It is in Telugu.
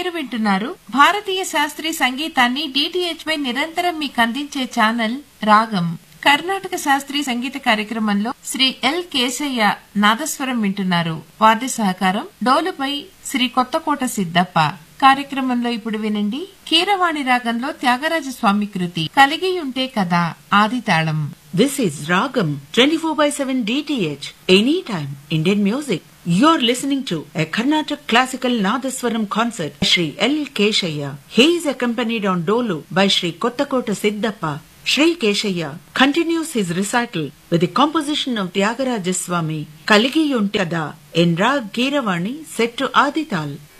మీరు వింటున్నారు భారతీయ శాస్త్రీయ సంగీతాన్ని డిటిహెచ్ పై నిరంతరం మీకు అందించే ఛానల్ రాగం కర్ణాటక శాస్త్రీయ సంగీత కార్యక్రమంలో శ్రీ ఎల్ కేశయ్య నాదస్వరం వింటున్నారు వాద్య సహకారం డోలుపై శ్రీ కొత్తకోట సిద్దప్ప కార్యక్రమంలో ఇప్పుడు వినండి కీరవాణి రాగంలో త్యాగరాజ స్వామి కృతి కలిగి ఉంటే కదా ఆది తాళం This is Ragam 24 by 7 DTH. Anytime Indian music. You're listening to a Carnatic classical Nadaswaram concert by Sri L. Keshaya. He is accompanied on Dolu by Sri Kottakota Siddhappa. Sri Keshaya continues his recital with the composition of Tyagaraja Swami Kaligi Yuntada in Rag Kiravani set to Adital.